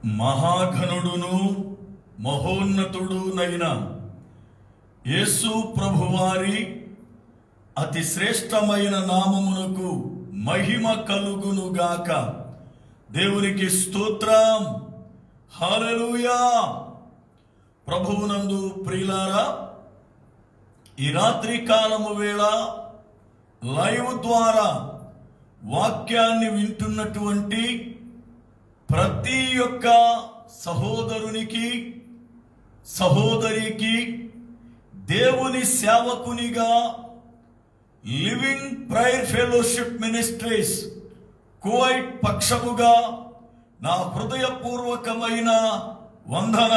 మహాఘనుడును మహోన్నతుడునైన యేసు ప్రభువారి అతి శ్రేష్టమైన నామమునకు మహిమ కలుగునుగాక దేవునికి స్తోత్రం హల్లెలూయా ప్రభువునందు ప్రియులారా ఈ రాత్రి కాలము వేళ లైవ్ ద్వారా వాక్యాన్ని వింటున్నటువంటి ప్రతి ఒక్క సహోదరునికి సహోదరికి దేవుని సేవకునిగా Living Prayer Fellowship Ministries Kuwait పక్షముగా నా హృదయపూర్వకమైన వందన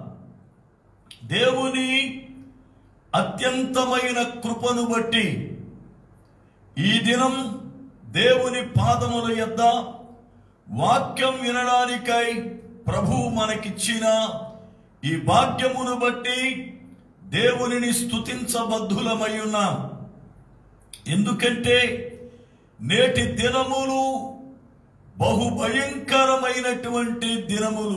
దేవుని అత్యంతమైన కృపను బట్టి ఈ దినం దేవుని పాదముల యొద్ద వాక్యం వినడానికై ప్రభు మనకిచ్చిన ఈ భాగ్యమును బట్టి దేవునిని స్తుతించబద్ధులమై ఉన్నాం ఎందుకంటే నేటి దినములు బహు భయంకరమైనటువంటి దినములు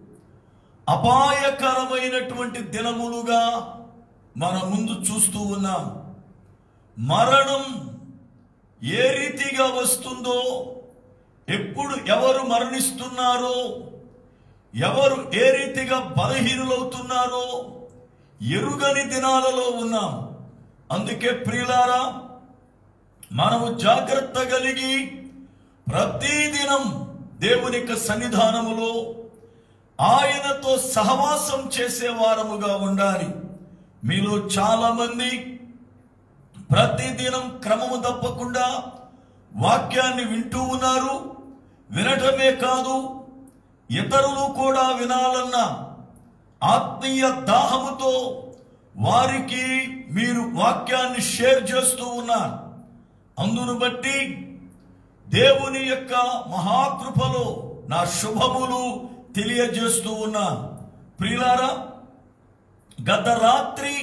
అపాయకరమైనటువంటి దినములుగా మన ముందు చూస్తూ ఉన్నాం మరణం ఏ రీతిగా వస్తుందో ఎప్పుడు ఎవరు మరణిస్తున్నారో ఎవరు ఏ రీతిగా బలహీనులవుతున్నారో ఎరుగని దినాలలో ఉన్నాం అందుకే ప్రియులారా మనము జాగ్రత్త కలిగి ప్రతిదినం దేవుని యొక్క సన్నిధానములో ఆయనతో సహవాసం చేసే వారముగా ఉండాలి మీలో చాలా మంది ప్రతిదినం క్రమము తప్పకుండా వాక్యాన్ని వింటూ ఉన్నారు వినటమే కాదు ఇతరులు కూడా వినాలన్న ఆత్మీయ దాహముతో వారికి మీరు వాక్యాన్ని షేర్ చేస్తూ ఉన్నారు అందును బట్టి దేవుని యొక్క మహాకృపలో నా శుభములు తెలియజేస్తూ ఉన్నా ప్రియులారా గత రాత్రి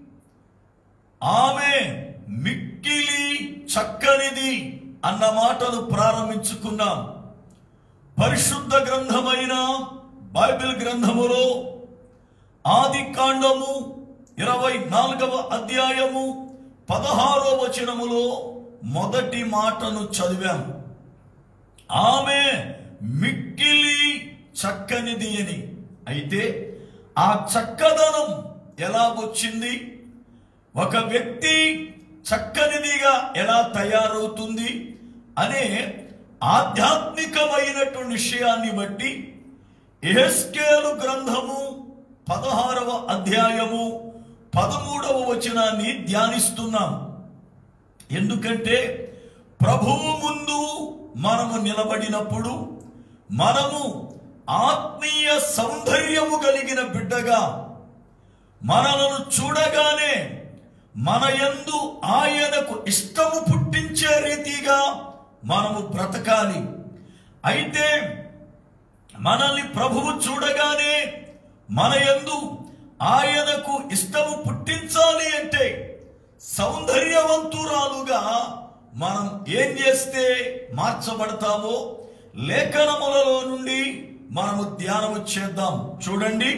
ఆమె మిక్కిలి చక్కనిది అన్న మాటలు ప్రారంభించుకున్నాం పరిశుద్ధ గ్రంథమైన బైబిల్ గ్రంథములో ఆది కాండము ఇరవై నాలుగవ అధ్యాయము పదహారో వచనములో మొదటి మాటను చదివాం ఆమె మిక్కిలి చక్కనిది అని అయితే ఆ చక్కదనం ఎలా వచ్చింది ఒక వ్యక్తి చక్కనిదిగా ఎలా తయారవుతుంది అనే ఆధ్యాత్మికమైనటువంటి విషయాన్ని బట్టి ఎహెస్కేలు గ్రంథము పదహారవ అధ్యాయము పదమూడవ వచనాన్ని ధ్యానిస్తున్నాం ఎందుకంటే ప్రభువు ముందు మనము నిలబడినప్పుడు మనము ఆత్మీయ సౌందర్యము కలిగిన బిడ్డగా మనలను చూడగానే మన యందు ఆయనకు ఇష్టము పుట్టించే రీతిగా మనము బ్రతకాలి అయితే మనల్ని ప్రభువు చూడగానే మన యందు ఆయనకు ఇష్టము పుట్టించాలి అంటే సౌందర్యవంతురాలుగా మనం ఏం చేస్తే మార్చబడతామో లేఖనములలో నుండి మనము ధ్యానము చేద్దాం చూడండి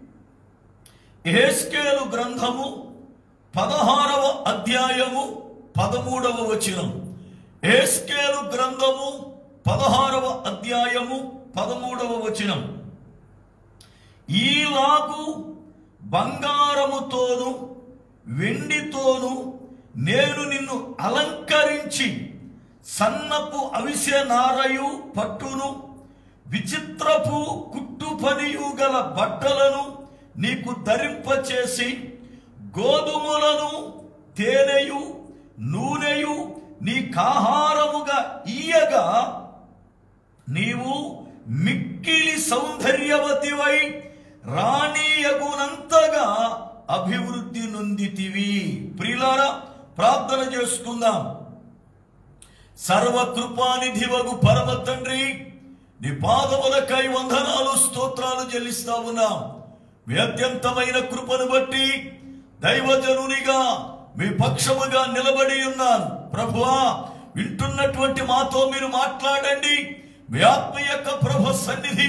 ఏస్కేలు గ్రంథము పదహారవ అధ్యాయము పదమూడవ వచనం ఏస్కేలు గ్రంథము పదహారవ అధ్యాయము పదమూడవ వచనం ఈలాగు బంగారముతోను వెండితోను నేను నిన్ను అలంకరించి సన్నపు అవిసె నారయు పట్టును విచిత్రపు కుట్టు పనియు గల బట్టలను నీకు ధరింపచేసి గోధుమలను తేనెయు నూనెయు నీకాహారముగా ఇయ్యగా నీవు మిక్కిలి సౌందర్యవతివై రాణీయగునంతగా అభివృద్ధి నొందితివి ప్రియులారా ప్రార్థన చేసుకుందాం సర్వకృపానిధివగు పరమ తండ్రి నీ పాదములకై వందనాలు స్తోత్రాలు చెల్లిస్తా ఉన్నాం మీ అత్యంతమైన కృపను బట్టి దైవజనునిగా మీ పక్షముగా నిలబడి ఉన్నాను ప్రభువా వింటున్నటువంటి మాతో మీరు మాట్లాడండి మీ ఆత్మ యొక్క ప్రభు సన్నిధి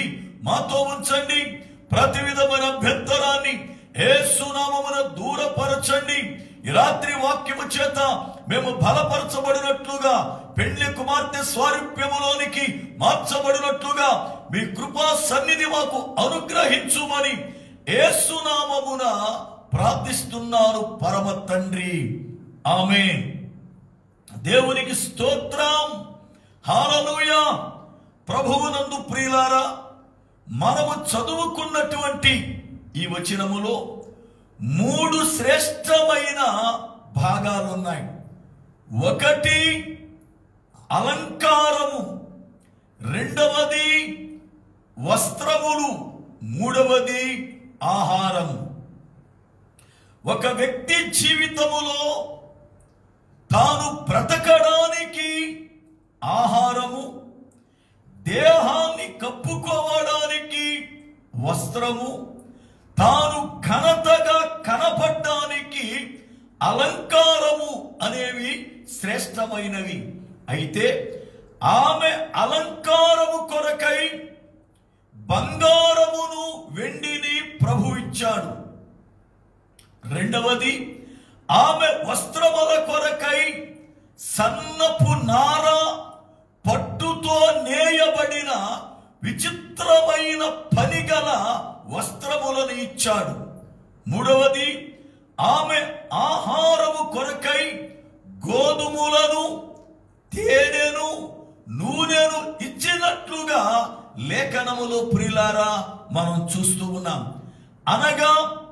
మాతో ఉంచండి ప్రతి విధమైన అభ్యంతరాన్ని ఏసునామమున దూరపరచండి ఈ రాత్రి వాక్యము చేత మేము బలపరచబడినట్లుగా పెళ్లి కుమార్తె స్వారూప్యములోనికి మార్చబడినట్లుగా మీ కృపా సన్నిధి మాకు అనుగ్రహించుమని ఏసునామమున ప్రార్థిస్తున్నాను పరమ తండ్రి ఆమె దేవునికి స్తోత్రం హాలలోయ ప్రభువునందు ప్రియులారా మనము చదువుకున్నటువంటి ఈ వచనములో మూడు శ్రేష్టమైన భాగాలు ఉన్నాయి ఒకటి అలంకారము రెండవది వస్త్రములు మూడవది ఆహారము ఒక వ్యక్తి జీవితములో తాను బ్రతకడానికి ఆహారము దేహాన్ని కప్పుకోవడానికి వస్త్రము తాను ఘనతగా కనపడడానికి అలంకారము అనేవి శ్రేష్టమైనవి అయితే ఆమె అలంకారము కొరకై బంగారమును వెండిని ప్రభు ఇచ్చాడు రెండవది ఆమె వస్త్రముల కొరకై సన్నపు నార పట్టుతో నేయబడిన విచిత్రమైన పనిగల వస్త్రములను ఇచ్చాడు మూడవది ఆమె ఆహారము కొరకై గోధుమలను తేనెను నూనెను ఇచ్చినట్లుగా లేఖనములో ప్రిలారా మనం చూస్తూ ఉన్నాం అనగా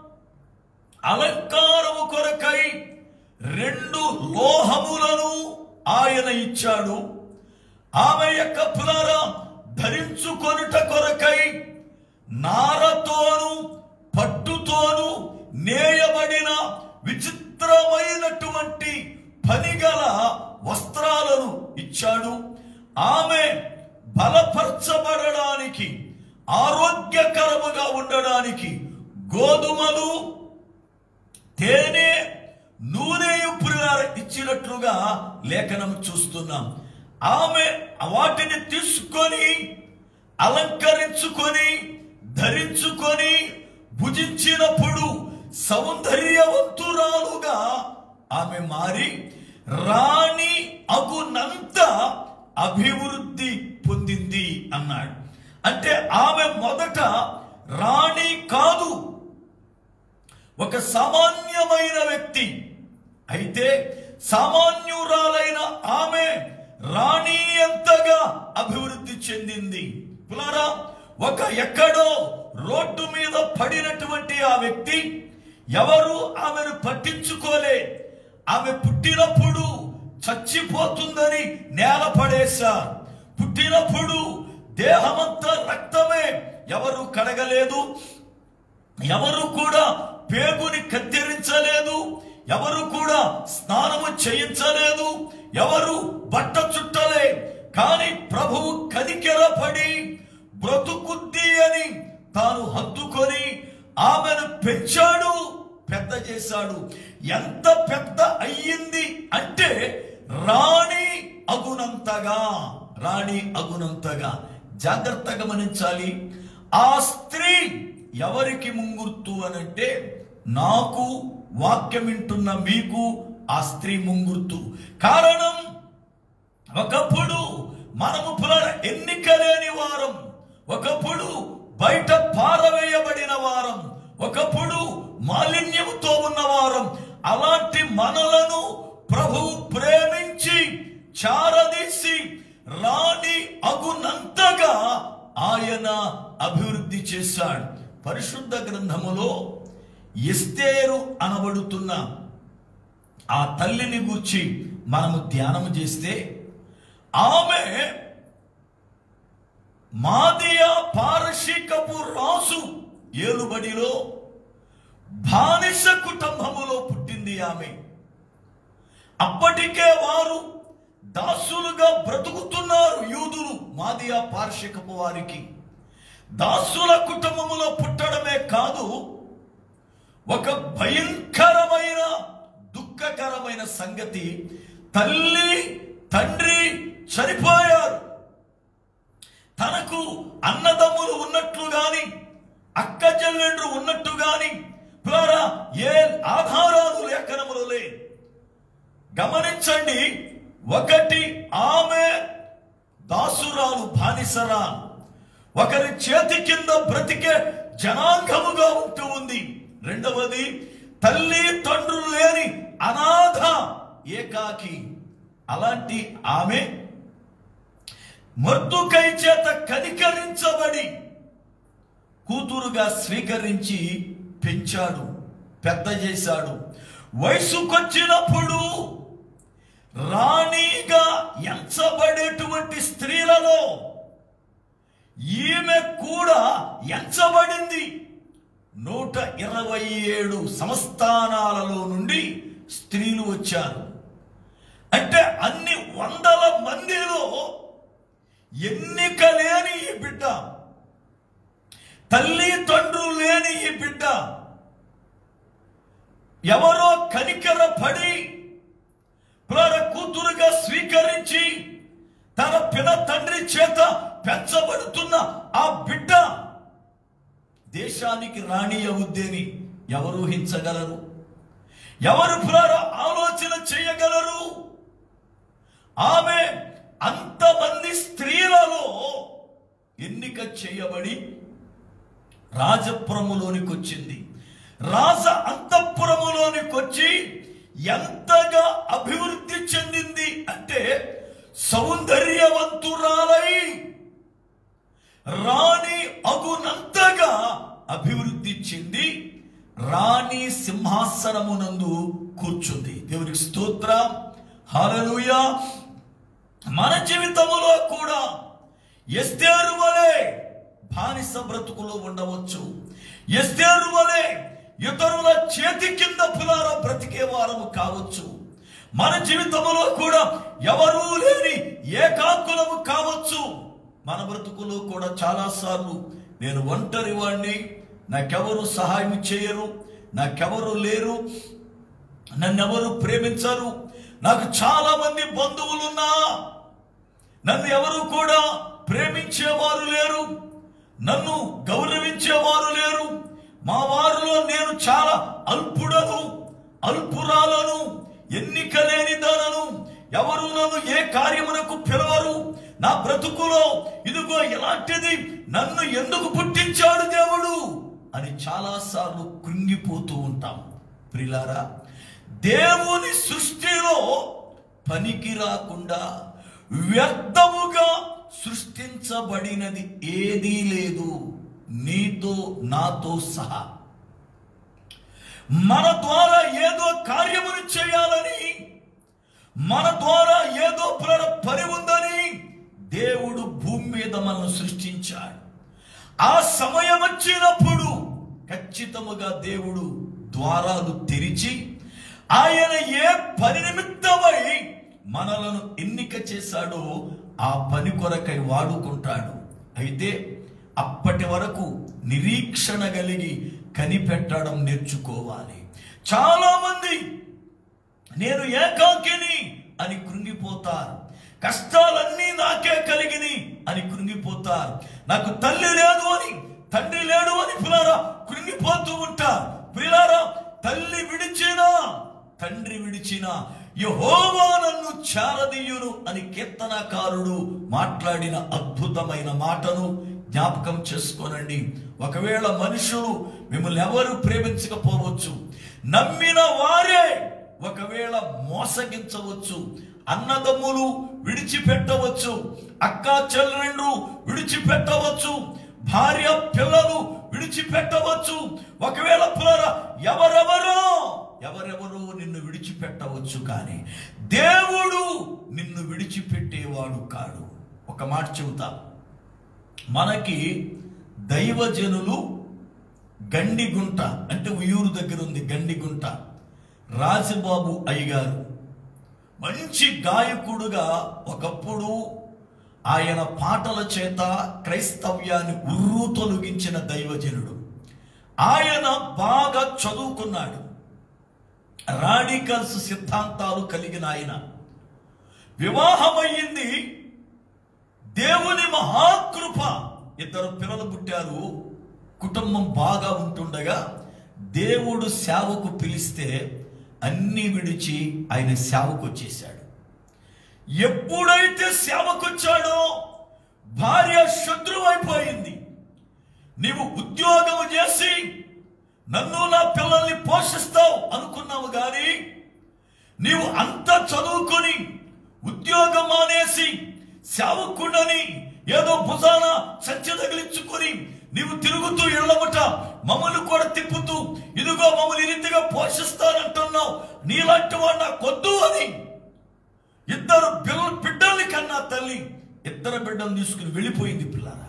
అలంకారము కొరకై రెండు లోహములను ఆయన ఇచ్చాడు ఆమె యొక్క పునర ధరించుకొనుట కొరకై నారతోను పట్టుతోను నేయబడిన విచిత్రమైనటువంటి పనిగల వస్త్రాలను ఇచ్చాడు ఆమె బలపరచబడడానికి ఆరోగ్యకరముగా ఉండడానికి గోధుమలు తేనె నూనె పురిగార ఇచ్చినట్లుగా లేఖనం చూస్తున్నాం ఆమె వాటిని తీసుకొని అలంకరించుకొని ధరించుకొని భుజించినప్పుడు సౌందర్యవంతురాలుగా ఆమె మారి రాణి అగునంత అభివృద్ధి పొందింది అన్నాడు అంటే ఆమె మొదట రాణి కాదు ఒక సామాన్యమైన వ్యక్తి అయితే సామాన్యురాలైన ఆమె రాణి ఎంతగా అభివృద్ధి చెందింది పులారా ఒక ఎక్కడో రోడ్డు మీద పడినటువంటి ఆ వ్యక్తి ఎవరు ఆమెను పట్టించుకోలే ఆమె పుట్టినప్పుడు చచ్చిపోతుందని నేల పడేశారు పుట్టినప్పుడు దేహమంతా రక్తమే ఎవరు కడగలేదు ఎవరు కూడా పేగుని కత్తిరించలేదు ఎవరు కూడా స్నానము చేయించలేదు ఎవరు బట్ట చుట్టలే కానీ ప్రభువు కనికెరపడి బ్రతుకుద్ది అని తాను హత్తుకొని ఆమెను పెంచాడు పెద్ద చేశాడు ఎంత పెద్ద అయ్యింది అంటే రాణి అగునంతగా రాణి అగునంతగా జాగ్రత్తగా గమనించాలి ఆ స్త్రీ ఎవరికి ముంగుర్తు అనంటే నాకు వాక్యం వింటున్న మీకు ఆ స్త్రీ ముంగుర్తు కారణం ఒకప్పుడు మనము పునర ఎన్నిక లేని వారం ఒకప్పుడు బయట పారవేయబడిన వారం ఒకప్పుడు మాలిన్యముతో ఉన్న వారం అలాంటి మనలను ప్రభువు ప్రేమించి చారదీసి రాణి అగునంతగా ఆయన అభివృద్ధి చేశాడు పరిశుద్ధ గ్రంథములో ఎస్తేరు అనబడుతున్న ఆ తల్లిని గూర్చి మనము ధ్యానం చేస్తే ఆమె మాదియా పారశీకపు రాసు ఏలుబడిలో బానిస కుటుంబములో పుట్టింది ఆమె అప్పటికే వారు దాసులుగా బ్రతుకుతున్నారు యూదులు మాదియా పార్షికపు వారికి దాసుల కుటుంబములో పుట్టడమే కాదు ఒక భయంకరమైన దుఃఖకరమైన సంగతి తల్లి తండ్రి చనిపోయారు తనకు అన్నదమ్ములు ఉన్నట్లుగా చెల్లెండ్రు ఉన్నట్టు గాని ప్రియులారా, ఏ ఆధారాలు లేఖనములు లే గమనించండి ఒకటి ఆమె దాసురాలు బానిసరా ఒకరి చేతి కింద బ్రతికే జనాంగముగా ఉంటూ ఉంది రెండవది తల్లి తండ్రులు లేని అనాథ ఏకాకి అలాంటి ఆమె మర్దుకై చేత కనికరించబడి కూతురుగా స్వీకరించి పెంచాడు పెద్ద చేశాడు వయసుకొచ్చినప్పుడు రాణిగా ఎంచబడేటువంటి స్త్రీలలో ఈమె కూడా ఎంచబడింది నూట ఇరవై ఏడు సంస్థానాలలో నుండి స్త్రీలు వచ్చారు అంటే అన్ని వందల మందిలో ఎన్నిక లేని ఈ బిడ్డ తల్లి తండ్రులు లేని ఈ బిడ్డ ఎవరో కనికర పడి ప్రాణ కూతురుగా స్వీకరించి తన పిన తండ్రి చేత పెంచబడుతున్న ఆ బిడ్డ దేశానికి రాణి అవుద్దేని ఎవరు ఊహించగలరు ఎవరు ప్రార ఆలోచన చేయగలరు ఆమె అంతమంది స్త్రీలలో ఎన్నిక చేయబడి రాజపురములోనికి వచ్చింది రాజ అంతఃపురములోనికి వచ్చి ఎంతగా అభివృద్ధి చెందింది అంటే సౌందర్యవంతురాలై రాణి అగునంతగా అభివృద్ధి చెంది రాణి సింహాసనమునందు కూర్చుంది దేవునికి స్తోత్రం హల్లెలూయా మన జీవితములో కూడా ఎస్తేరు వలె బానిస బ్రతుకులో ఉండవచ్చు ఎస్తేరు వలె ఇతరుల చేతి కింద పులార బ్రతికే వారము కావచ్చు మన జీవితంలో కూడా ఎవరూ లేని ఏకాకులము కావచ్చు మన బ్రతుకులో కూడా చాలా సార్లు నేను ఒంటరి వాణ్ణి నాకెవరు సహాయం చేయరు నాకెవరు లేరు నన్నెవరు ప్రేమించరు నాకు చాలా మంది బంధువులున్నా నన్ను ఎవరు కూడా ప్రేమించేవారు లేరు నన్ను గౌరవించేవారు లేరు మా వారిలో నేను చాలా అల్పుడను అల్పురాలను ఎన్నిక లేని దానను ఎవరు నన్ను ఏ కార్యమునకు పిలవరు నా బ్రతుకులో ఇదిగో ఎలాంటిది నన్ను ఎందుకు పుట్టించాడు దేవుడు అని చాలా సార్లు కృంగిపోతూ ఉంటాం ప్రిలారా దేవుని సృష్టిలో పనికి రాకుండా వ్యర్థముగా సృష్టించబడినది ఏదీ లేదు నీతో నాతో సహా మన ద్వారా ఏదో కార్యమును చేయాలని మన ద్వారా ఏదో ప్ర- పని ఉందని దేవుడు భూమి మీద మనల్ని సృష్టించాడు ఆ సమయం వచ్చినప్పుడు ఖచ్చితముగా దేవుడు ద్వారాలు తెరిచి ఆయన ఏ పని నిమిత్తమై మనలను ఎన్నిక చేశాడో ఆ పని కొరకై వాడుకుంటాడు అయితే అప్పటి వరకు నిరీక్షణ కలిగి కనిపెట్టడం నేర్చుకోవాలి చాలా మంది నేను ఏకాకిని అని కృంగిపోతారు కష్టాలన్నీ నాకే కలిగిని అని కృంగిపోతారు నాకు తల్లి లేదు అని తండ్రి లేడు అని పిల్లారా కృంగిపోతూ ఉంటారు పిల్లారా తల్లి విడిచినా తండ్రి విడిచిన యహోవా నన్ను చారదీయును అని కీర్తనకారుడు మాట్లాడిన అద్భుతమైన మాటను జ్ఞాపకం చేసుకోనండి ఒకవేళ మనుషులు మిమ్మల్ని ఎవరు ప్రేమించకపోవచ్చు నమ్మిన వారే ఒకవేళ మోసగించవచ్చు అన్నదమ్ములు విడిచిపెట్టవచ్చు అక్క చెల్లెండ్రు విడిచిపెట్టవచ్చు భార్య పిల్లలు విడిచిపెట్టవచ్చు ఒకవేళ పిల్లల ఎవరెవరో ఎవరెవరో నిన్ను విడిచిపెట్టవచ్చు కానీ దేవుడు నిన్ను విడిచిపెట్టేవాడు కాడు ఒక మాట చెబుతా మనకి దైవజనులు గండిగుంట అంటే ఉయ్యూరు దగ్గర ఉంది గండిగుంట రాజబాబు అయ్యగారు మంచి గాయకుడుగా ఒకప్పుడు ఆయన పాటల చేత క్రైస్తవ్యాన్ని ఉర్రు తొలగించిన దైవజనుడు ఆయన బాగా చదువుకున్నాడు రాడికల్స్ సిద్ధాంతాలు కలిగిన ఆయన వివాహమయ్యింది దేవుని మహాకృప ఇద్దరు పిల్లలు పుట్టారు కుటుంబం బాగా ఉంటుండగా దేవుడు సేవకు పిలిస్తే అన్ని విడిచి ఆయన సేవకు వచ్చేసాడు ఎప్పుడైతే సేవకు వచ్చాడో భార్య శత్రువు అయిపోయింది నీవు ఉద్యోగం చేసి నన్ను నా పిల్లల్ని పోషిస్తావు అనుకున్నావు గాని నీవు అంత చదువుకొని ఉద్యోగం మానేసి సేవకుండని ఏదో భుజాన సంచి తగిలించుకొని నీవు తిరుగుతూ ఇళ్ళమట మమ్మల్ని కూడా తిప్పుతూ ఇదిగో మమ్మల్ని ఈ రీతిగా పోషిస్తానంటున్నావు నీలాంటి వాడు నాకు వద్దు అని ఇద్దరు పిల్ల బిడ్డల్ని కన్నా తల్లి ఇద్దరు బిడ్డలు తీసుకుని వెళ్ళిపోయింది పిల్లరా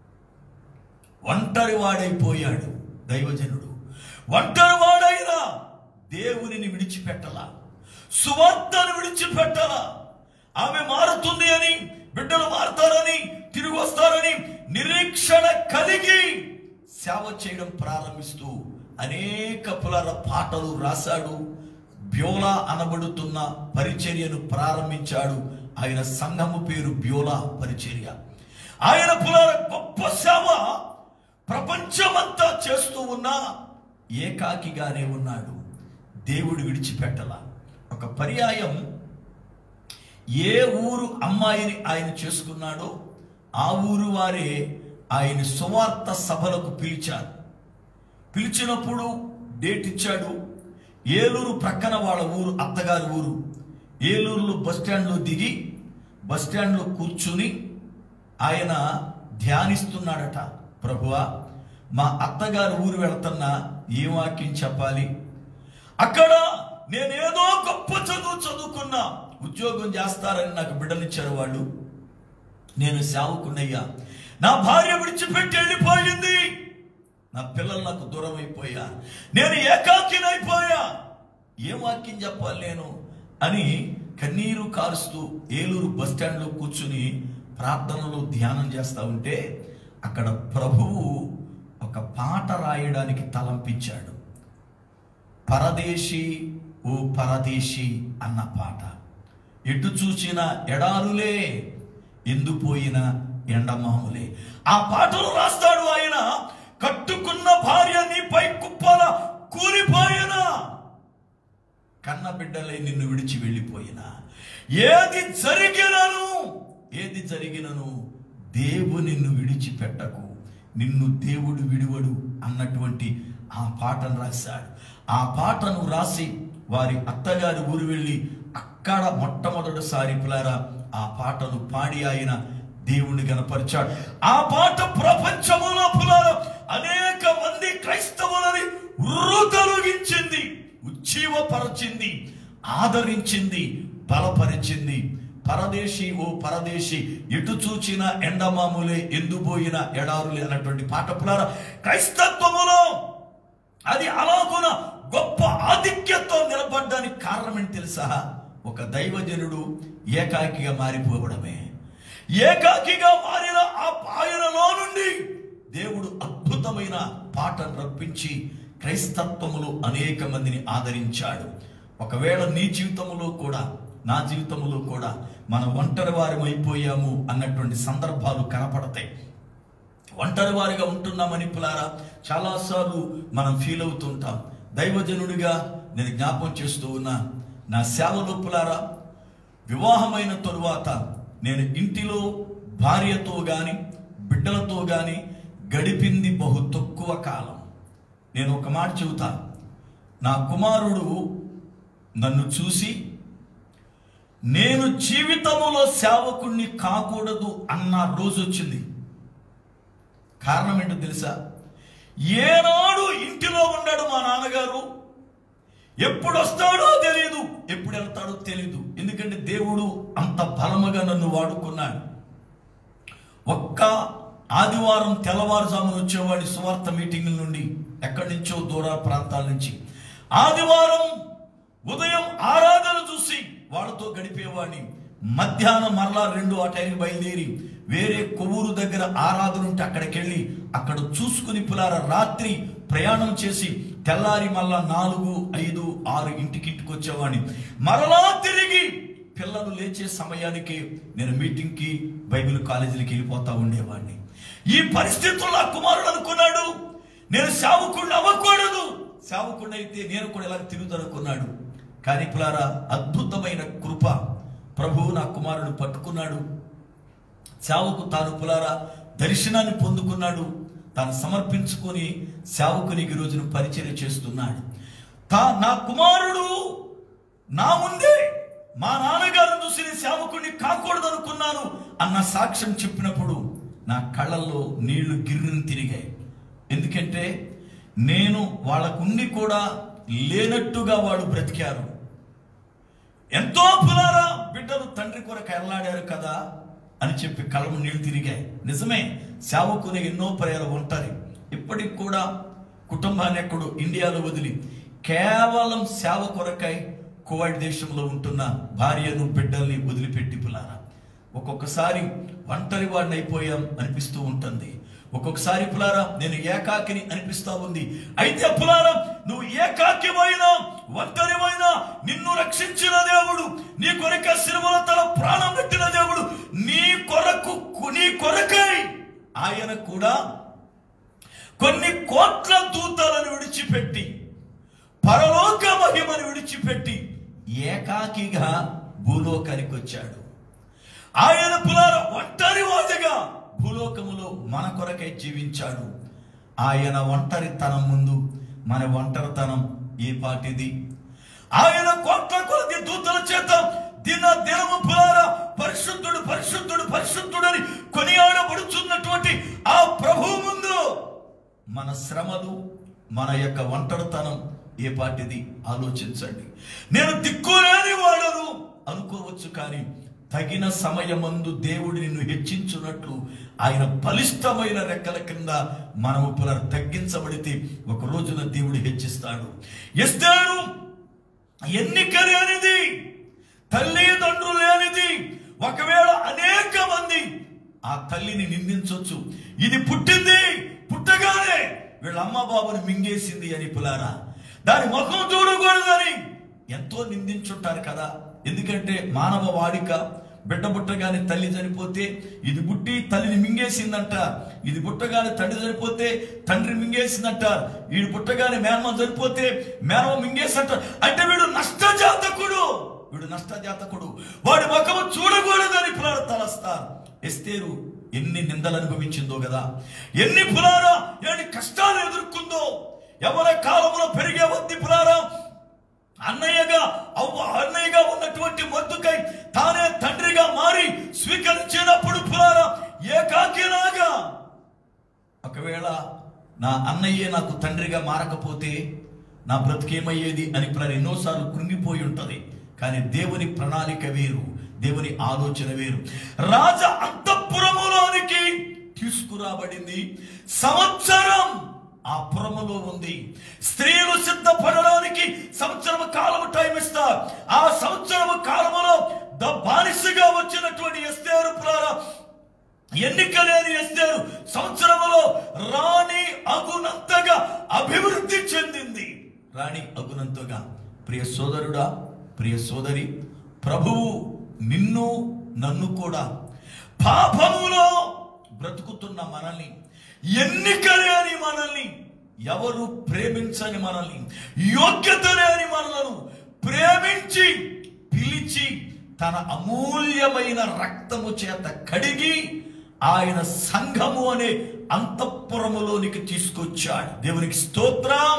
ఒంటరి వాడైపోయాడు దైవజనుడు ఒంటరి వాడైనా దేవునిని విడిచిపెట్టలా సువార్తను విడిచిపెట్టలా ఆమె మారుతుంది అని బిడ్డలు మారుతారని తిరిగి వస్తారని నిరీక్షణ కలిగి సేవ చేయడం ప్రారంభిస్తూ అనేక పులర పాటలు రాశాడు బ్యోలా అనబడుతున్న పరిచర్యను ప్రారంభించాడు ఆయన సంఘము పేరు బ్యోలా పరిచర్య ఆయన పులర గొప్ప సేవ ప్రపంచమంతా చేస్తూ ఉన్నా ఏకాకిగానే ఉన్నాడు దేవుడు విడిచిపెట్టల ఒక పర్యాయం ఏ ఊరు అమ్మాయిని ఆయన చేసుకున్నాడో ఆ ఊరు వారే ఆయన సువార్త సభలకు పిలిచారు పిలిచినప్పుడు డేట్ ఇచ్చాడు ఏలూరు ప్రక్కన వాళ్ళ ఊరు అత్తగారి ఊరు ఏలూరులో బస్ స్టాండ్లో దిగి బస్ స్టాండ్లో కూర్చుని ఆయన ధ్యానిస్తున్నాడట ప్రభువా మా అత్తగారి ఊరు వెళుతున్నా ఏ వాక్యం చెప్పాలి అక్కడ నేనేదో గొప్ప చదువు చదువుకున్నా ఉద్యోగం చేస్తారని నాకు బిడ్డలిచ్చారు వాళ్ళు నేను సేవకున్నయ్యా నా భార్య విడిచిపెట్టి వెళ్ళిపోయింది నా పిల్లలు నాకు దూరం అయిపోయా నేను ఏకాకినైపోయా ఏం వాక్యం చెప్పాలి నేను అని కన్నీరు కారుస్తూ ఏలూరు బస్ స్టాండ్లో కూర్చుని ప్రార్థనలో ధ్యానం చేస్తా ఉంటే అక్కడ ప్రభువు ఒక పాట రాయడానికి తలంపించాడు పరదేశి ఓ పరదేశి అన్న పాట ఎటు చూచిన ఎడారులే ఎండిపోయిన ఎండమాములే ఆ పాటలు రాస్తాడు ఆయన కట్టుకున్న భార్య నీపై కుప్పల కూలిపోయినా కన్న బిడ్డలే నిన్ను విడిచి వెళ్ళిపోయినా ఏది జరిగినను ఏది జరిగినను దేవు నిన్ను విడిచిపెట్టకు నిన్ను దేవుడు విడివడు అన్నటువంటి ఆ పాటను రాశాడు ఆ పాటను రాసి వారి అత్తగారి ఊరు వెళ్ళి అక్కడ మొట్టమొదటిసారి పిల్లారా ఆ పాటను పాడి ఆయన దేవుని గనపరిచాడు ఆ పాట ప్రపంచములో పులారా అనేక మంది క్రైస్తవులని రుతొలగించింది ఉజ్జీవపరచింది ఆదరించింది బలపరిచింది పరదేశి ఓ పరదేశి ఎటు చూచిన ఎండమాములే ఎందుపోయిన ఎడారులే అన్నటువంటి పాట పులారా క్రైస్తత్వములో అది అలాగున గొప్ప ఆధిక్యతో నిలబడ్డానికి కారణం ఏంటి తెలుసా ఒక దైవజనుడు ఏకాకిగా మారిపోవడమే ఏకాకిగా మారిన ఆ ఆయనలో నుండి దేవుడు అద్భుతమైన పాటను రప్పించి క్రైస్తత్వములో అనేక మందిని ఆదరించాడు ఒకవేళ నీ జీవితంలో కూడా నా జీవితంలో కూడా మనం ఒంటరి వారం అయిపోయాము అన్నటువంటి సందర్భాలు కనపడతాయి ఒంటరి వారిగా ఉంటున్నామని పులారా చాలాసార్లు మనం ఫీల్ అవుతుంటాం దైవజనుడిగా నేను జ్ఞాపం చేస్తూ ఉన్నా నా సేవలో పులారా వివాహమైన తరువాత నేను ఇంటిలో భార్యతో గాని బిడ్డలతో గాని గడిపింది బహు తక్కువ కాలం నేను ఒక మాట చెబుతా నా కుమారుడు నన్ను చూసి నేను జీవితములో సేవకుణ్ణి కాకూడదు అన్న రోజు వచ్చింది కారణం ఏంటో తెలుసా ఏనాడు ఇంటిలో ఉన్నాడు మా నాన్నగారు ఎప్పుడు వస్తాడో తెలియదు ఎప్పుడు వెళ్తాడో తెలియదు ఎందుకంటే దేవుడు అంత బలముగా నన్ను వాడుకున్నాడు ఒక్క ఆదివారం తెల్లవారుజామున వచ్చేవాడి సువార్త మీటింగుల నుండి ఎక్కడి నుంచో దూర ప్రాంతాల నుంచి ఆదివారం ఉదయం ఆరాధన చూసి వాళ్ళతో గడిపేవాడిని మధ్యాహ్నం మరలా రెండు ఆ టైంకి బయలుదేరి వేరే కొవ్వూరు దగ్గర ఆరాధన ఉంటే అక్కడికి వెళ్ళి అక్కడ చూసుకుని పులార రాత్రి ప్రయాణం చేసి తెల్లారి మళ్ళా నాలుగు ఐదు ఆరు ఇంటికింటికి వచ్చేవాడిని మరలా తిరిగి పిల్లలు లేచే సమయానికి నేను మీటింగ్కి బైబిల్ కాలేజీలకి వెళ్ళిపోతా ఉండేవాడిని ఈ పరిస్థితుల్లో ఆ కుమారుడు అనుకున్నాడు నేను సేవకుడిని అవ్వకూడదు సేవకుడిని అయితే నేను కూడా ఇలా తిరుగుతానుకున్నాడు కానీ పిల్లారా అద్భుతమైన కృప ప్రభువు నా కుమారుడు పట్టుకున్నాడు సేవకు తాను పులారా దర్శనాన్ని పొందుకున్నాడు తాను సమర్పించుకొని సేవకునికి ఈ రోజును పరిచయం చేస్తున్నాడు తా నా కుమారుడు నా ముందే మా నాన్నగారు చూసి నేను సేవకుడిని కాకూడదు అనుకున్నాను అన్న సాక్ష్యం చెప్పినప్పుడు నా కళ్ళల్లో నీళ్లు గిర్రుని తిరిగాయి ఎందుకంటే నేను వాళ్ళకుండి కూడా లేనట్టుగా వాడు బ్రతికారు ఎంతో పులారా బిడ్డలు తండ్రి కొరకు ఎల్లాడారు కదా అని చెప్పి కళ్ళము నీళ్లు తిరిగాయి నిజమే సేవకుని ఎన్నో పర్యాలు ఉంటారు ఇప్పటికి కూడా కుటుంబాన్ని ఎక్కడు ఇండియాలో వదిలి కేవలం సేవ కొరకై కువైట్ దేశంలో ఉంటున్న భార్యను బిడ్డల్ని వదిలిపెట్టి పులారా ఒక్కొక్కసారి ఒంటరి వాడిని అయిపోయాం అనిపిస్తూ ఉంటుంది ఒక్కొక్కసారి పులారా నేను ఏకాకిని అనిపిస్తా ఉంది అయితే పులారా నువ్వు ఏకాకిమైనా ఒంటరిమైనా నిన్ను రక్షించిన దేవుడు నీ కొరక సినిమల తన ప్రాణం పెట్టిన దేవుడు నీ కొరకు నీ కొరకై ఆయన కూడా కొన్ని కోట్ల దూతలను విడిచిపెట్టి పరలోక మహిమను విడిచిపెట్టి ఏకాకిగా భూలోకానికి వచ్చాడు ఆయన పులార ఒంటరి వాడిగా భూలోకములో మన కొరకై జీవించాడు ఆయన ఒంటరితనం ముందు మన ఒంటరితనం ఏ పాటిది ఆయన కోట్ల కొలది దూతల చేత దిన దినము పులార పరిశుద్ధుడు పరిశుద్ధుడు పరిశుద్ధుడని కొనియాడబడుచున్నటువంటి ఆ ప్రభు ముందు మన శ్రమలు మన యొక్క ఒంటరితనం ఏ పాటిది ఆలోచించండి నేను దిక్కులేని వాడను అనుకోవచ్చు కానీ తగిన సమయమందు దేవుడు నిన్ను హెచ్చించున్నట్లు ఆయన బలిష్టమైన రెక్కల కింద మనము పునర్ తగ్గించబడితే ఒక రోజున దేవుడు హెచ్చిస్తాడు ఎస్తాడు ఎన్నిక లేనిది తల్లిదండ్రులు లేనిది ఒకవేళ అనేక మంది ఆ తల్లిని నిందించవచ్చు ఇది పుట్టింది పుట్టగానే వీళ్ళ అమ్మ బాబుని మింగేసింది అని పులారా దాని ముఖం చూడకూడదని ఎంతో నిందించుంటారు కదా ఎందుకంటే మానవ వాడిక బిడ్డ పుట్టగానే తల్లి చనిపోతే ఇది పుట్టి తల్లిని మింగేసిందంట ఇది పుట్టగానే తండ్రి చనిపోతే తండ్రి మింగేసిందంట వీడు పుట్టగానే మేనమ చనిపోతే మేనమ మింగేసంట అంటే వీడు నష్టజాతకుడు వీడు నష్టజాతకుడు వాడి ముఖము చూడకూడదని పులారు తలస్తారు ఎస్తేరు ఎన్ని నిందలు అనుభవించిందో కదా ఎన్ని పులారా ఎన్ని కష్టాలు ఎదుర్కొందో ఎవర కాలంలో పెరిగే వద్ది పులారా అన్నయ్యగా అవ్వ అన్నయ్యగా ఉన్నటువంటి మొద్దుకై తానే తండ్రిగా మారి స్వీకరించినప్పుడు పులారా ఏకాకిలాగా ఒకవేళ నా అన్నయ్యే నాకు తండ్రిగా మారకపోతే నా బ్రతికేమయ్యేది అని ప్ర ఎన్నోసార్లు కృంగిపోయి ఉంటది కానీ దేవుని ప్రణాళిక వేరు దేవుని ఆలోచన వేరు రాజ అంతఃపురములోనికి తీసుకురాబడింది సంవత్సరం ఆ పురములో ఉంది స్త్రీలు సిద్ధపడడానికి సంవత్సరం కాలము టైం ఇస్తారు ఆ సంవత్సరము కాలములో ద బానిసగా వచ్చినటువంటి ఎస్తేరు పురారా ఎన్నిక లేని ఎస్తేరు సంవత్సరములో రాణి అగునంతగా అభివృద్ధి చెందింది రాణి అగునంతగా ప్రియ సోదరుడా ప్రియ సోదరి ప్రభువు నిన్ను నన్ను కూడా పాపములో బ్రతుకుతున్న మనల్ని ఎన్నిక లేని మనల్ని ఎవరు ప్రేమించని మనల్ని యోగ్యత లేని మనలను ప్రేమించి పిలిచి తన అమూల్యమైన రక్తము చేత కడిగి ఆయన సంఘము అనే అంతఃపురములోనికి తీసుకొచ్చాడు దేవునికి స్తోత్రం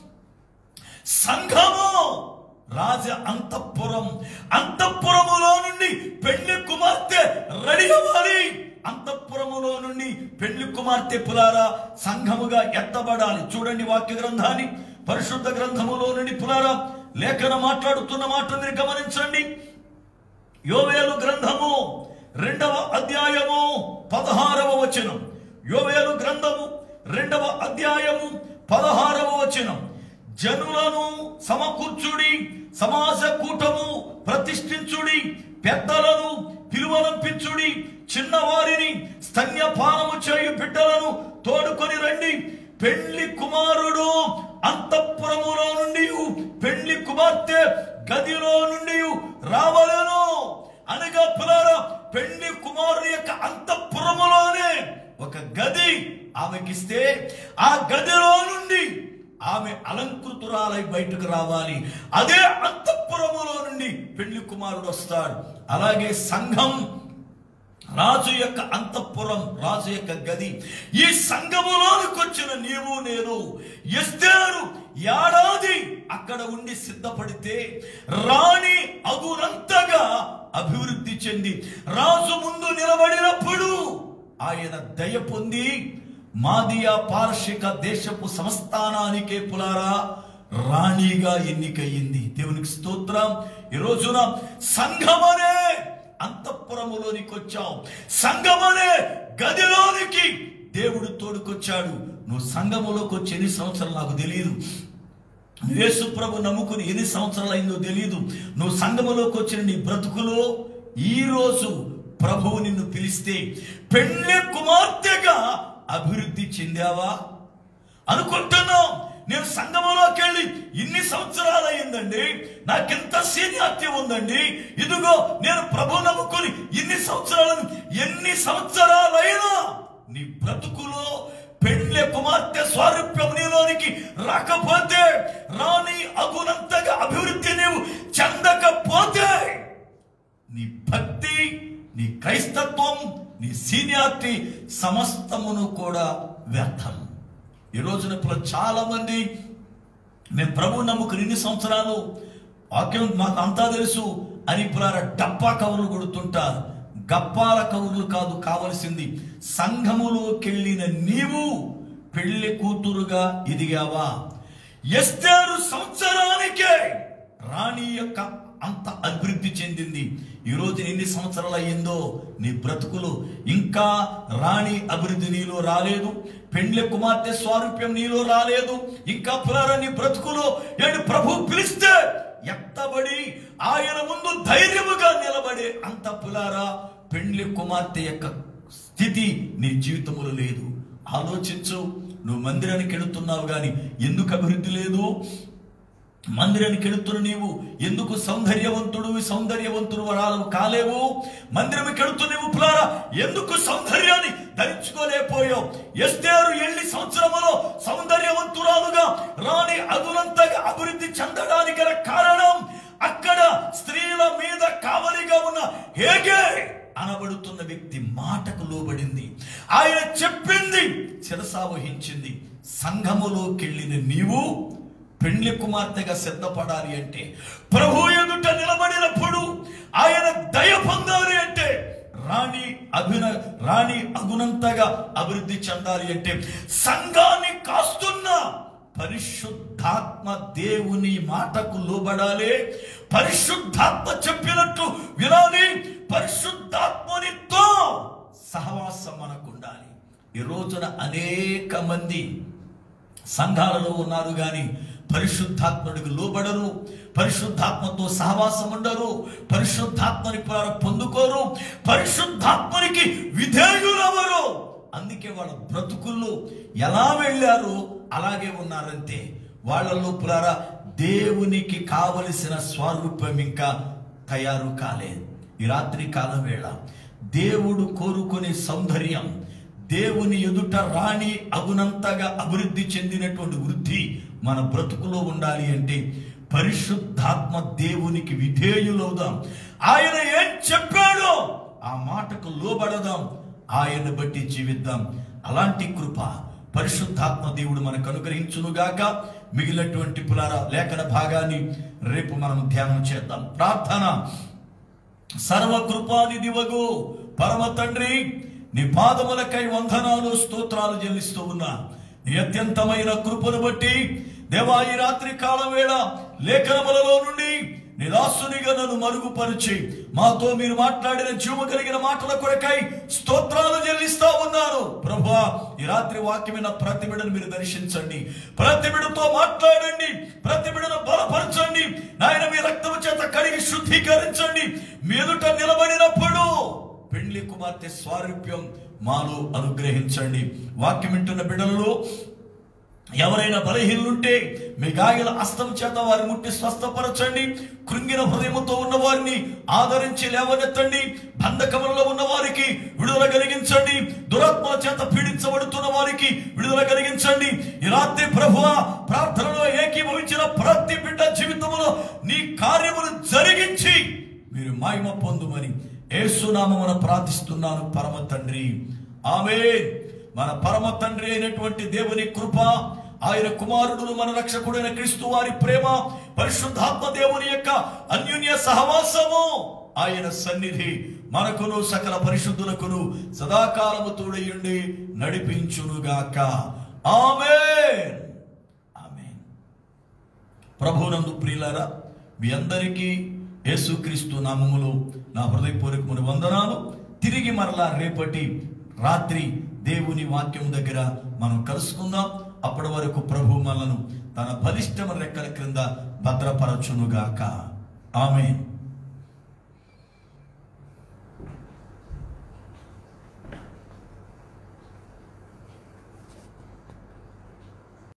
సంఘము రాజ అంతఃపురం అంతఃపురములో నుండి పెళ్లి కుమార్తె రెడీ అవ్వాలి అంతఃపురములో నుండి పెళ్లి కుమార్తె పులారా సంఘముగా ఎత్తబడాలి చూడండి వాక్య గ్రంథాన్ని పరిశుద్ధ గ్రంథములో నుండి పులారా లేఖన మాట్లాడుతున్న మాట మీరు గమనించండి యోవేలు గ్రంథము రెండవ అధ్యాయము పదహారవ వచనం యోవేలు గ్రంథము రెండవ అధ్యాయము పదహారవ వచనం జనులను సమకూర్చుడి సమాజ కూటము ప్రతిష్ఠించుడి పెద్దలను పిలువనంపించుడి చిన్నవారిని స్తన్యపానము చేయు బిడ్డలను తోడుకొని రండి పెళ్లి కుమారుడు అంతఃపురములో నుండి పెళ్లి కుమార్తె గదిలో నుండి రావలను అనగా పులారా పెళ్లి కుమారుడు యొక్క అంతఃపురములోనే ఒక గది ఆమెకిస్తే ఆ గదిలో నుండి ఆమె అలంకృతురాలై బయటకు రావాలి అదే అంతఃపురములో నుండి పెళ్లి కుమారుడు వస్తాడు అలాగే సంఘం రాజు యొక్క అంతఃపురం రాజు యొక్క గది ఈ సంఘములోనికి వచ్చిన నీవు నేను ఎస్తేరు ఏడాది అక్కడ ఉండి సిద్ధపడితే రాణి అగునంతగా అభివృద్ధి చెంది రాజు ముందు నిలబడినప్పుడు ఆయన దయ పొంది మాదియా పార్షిక దేశపు సంస్థానానికే పులారా రాణిగా ఎన్నికయ్యింది దేవునికి స్తోత్రం ఈ రోజున సంఘమనే అంతఃపురములోనికి వచ్చావు సంఘమనే గదిలోనికి దేవుడు తోడుకొచ్చాడు నువ్వు సంఘములోకి వచ్చి ఎన్ని సంవత్సరాలు నాకు తెలియదు యేసు ప్రభు నమ్ముకుని ఎన్ని సంవత్సరాలు అయిందో తెలియదు నువ్వు సంఘములోకి వచ్చిన నీ బ్రతుకులో ఈ రోజు ప్రభువు నిన్ను పిలిస్తే పెళ్లి కుమార్తెగా అభివృద్ధి చెందావా అనుకుంటున్నాం నేను సంఘములోకి వెళ్ళి ఇన్ని సంవత్సరాలు అయిందండి నాకెంత సీనియారిటీ ఉందండి ఇదిగో నేను ప్రభు నమ్ముకొని ఇన్ని సంవత్సరాలు ఎన్ని సంవత్సరాలైనా నీ బ్రతుకులో పెళ్లి కుమార్తె స్వారూప్యం నీలోనికి రాకపోతే రాని అగునంతగా అభివృద్ధి నీవు చెందకపోతే నీ భక్తి నీ క్రైస్తత్వం నీ సీనియారిటీ సమస్తమును కూడా వ్యర్థం ఈ రోజున ఇప్పుడు చాలా మంది మేము ప్రభు నమ్ముకుని ఇన్ని సంవత్సరాలు వాక్యం మాకు అంతా తెలుసు అని పురార డప్పా కవులు కొడుతుంటారు గప్పాల కవులు కాదు కావలసింది సంఘములోకెళ్ళిన నీవు పెళ్లి కూతురుగా ఎదిగావా ఎస్తేరు సంవత్సరానికే రాణి యొక్క అంత అభివృద్ధి చెందింది ఈ రోజు ఎన్ని సంవత్సరాలు అయ్యిందో నీ బ్రతుకులు ఇంకా రాణి అభివృద్ధి నీలో రాలేదు పెండ్లి కుమార్తె స్వారూప్యం నీలో రాలేదు ఇంకా పురార నీ బ్రతుకులో ఏడు ప్రభు పిలిస్తే ఎత్తబడి ఆయన ముందు ధైర్యముగా నిలబడే అంత పులారా పెండ్లి కుమార్తె యొక్క స్థితి నీ జీవితంలో లేదు ఆలోచించు నువ్వు మందిరానికి వెళుతున్నావు కానీ ఎందుకు అభివృద్ధి లేదు మందిరానికి వెళుతున్న నీవు ఎందుకు సౌందర్యవంతుడు సౌందర్యవంతుడు వరాలు కాలేవు మందిరం కెడుతు నీవు పులారా ఎందుకు సౌందర్యాన్ని ధరించుకోలేకపోయావు ఎస్తేరు ఎల్లి సంవత్సరములో సౌందర్యవంతురాలుగా రాని అదునంతగా అభివృద్ధి చెందడానికి గల కారణం అక్కడ స్త్రీల మీద కావలిగా ఉన్న హేగే అనబడుతున్న వ్యక్తి మాటకు లోబడింది ఆయన చెప్పింది శిరసావహించింది సంఘములోకెళ్ళిన నీవు పెండ్లి కుమార్తెగా సిద్ధపడాలి అంటే ప్రభు ఎదుట నిలబడినప్పుడు ఆయన దయ పొందాలి అంటే రాణి అభిన రాణి అగునంతగా అభివృద్ధి చెందాలి అంటే సంఘాన్ని కాస్తున్న పరిశుద్ధాత్మ దేవుని మాటకు లోబడాలి పరిశుద్ధాత్మ చెప్పినట్టు వినాలి పరిశుద్ధాత్మనితో సహవాసం మనకు ఉండాలి ఈ రోజున అనేక మంది సంఘాలలో ఉన్నారు కానీ పరిశుద్ధాత్ముడికి లోబడరు పరిశుద్ధాత్మతో సహవాసం ఉండరు పరిశుద్ధాత్మని ప్ర- పొందుకోరు పరిశుద్ధాత్మనికి విధేయులవరు అందుకే వాళ్ళ బ్రతుకుల్లో ఎలా వెళ్ళారో అలాగే ఉన్నారంతే వాళ్ళలో పులారా దేవునికి కావలసిన స్వరూపం ఇంకా తయారు కాలేదు ఈ రాత్రి కాలం వేళ దేవుడు కోరుకునే సౌందర్యం దేవుని ఎదుట రాణి అగునంతగా అభివృద్ధి చెందినటువంటి వృద్ధి మన బ్రతుకులో ఉండాలి అంటే పరిశుద్ధాత్మ దేవునికి విధేయులవుదాం ఆయన ఏం చెప్పాడో ఆ మాటకు లోబడదాం ఆయన బట్టి జీవిద్దాం అలాంటి కృప పరిశుద్ధాత్మ దేవుడు మనకు అనుగ్రహించునుగాక మిగిలినటువంటి పులార లేఖన భాగాన్ని రేపు మనం ధ్యానం చేద్దాం ప్రార్థన సర్వకృపాది దివగు పరమ తండ్రి నీ పాదములకై వందనాలు స్తోత్రాలు చెల్లిస్తూ ఉన్నా నీ అత్యంతమైన కృపను బట్టి దేవా ఈ రాత్రి కాలం వేళ లేఖనములలో నుండి నీ దాసునిగా నన్ను మరుగుపరిచి మాతో మీరు మాట్లాడిన జీవము కలిగిన మాటల కొరకై స్తోత్రాలు చెల్లిస్తా ఉన్నారు ప్రభా ఈ రాత్రి వాక్యమైన ప్రతి బిడను మీరు దర్శించండి ప్రతి బిడతో మాట్లాడండి ప్రతి బిడను బలపరచండి నాయన మీ రక్తము చేత కడిగి శుద్ధీకరించండి మీదుట నిలబడినప్పుడు పెండ్లి కుమార్తె స్వారూప్యం మాలో అనుగ్రహించండి వాక్యం వింటున్న బిడలలో ఎవరైనా బలహీనులుంటే మీ గాయల అస్తం చేత వారిని ముట్టి స్వస్థపరచండి కృంగిన హృదయముతో ఉన్న వారిని ఆదరించి లేవనెత్తండి బంధకములలో ఉన్న వారికి విడుదల కలిగించండి దురాత్మల చేత పీడించబడుతున్న వారికి విడుదల కలిగించండి ఈ రాత్రి ప్రభువ ప్రార్థనలో ఏకీభవించిన ప్రతి బిడ్డ జీవితంలో నీ కార్యములు జరిగించి మీరు మహిమ పొందుమని ఏసునామమున ప్రార్థిస్తున్నాను పరమ తండ్రి ఆమె మన పరమ తండ్రి అయినటువంటి దేవుని కృప ఆయన కుమారుడును మన రక్షకుడైన క్రీస్తు వారి ప్రేమ పరిశుద్ధాత్మ దేవుని యొక్క అన్యోన్య సహవాసము ఆయన సన్నిధి మనకును సకల పరిశుద్ధులకును సదాకాలము తోడయుండి నడిపించునుగాక ఆమె ఆమె ప్రభునందు ప్రియులారా మీ అందరికీ యేసుక్రీస్తు నామములో నా హృదయపూర్వకమైన వందనాలు తిరిగి మరలా రేపటి రాత్రి దేవుని వాక్యం దగ్గర మనం కలుసుకుందాం అప్పటి వరకు ప్రభు మనను తన బలిష్టమ రెక్కల క్రింద భద్రపరచునుగాక ఆమె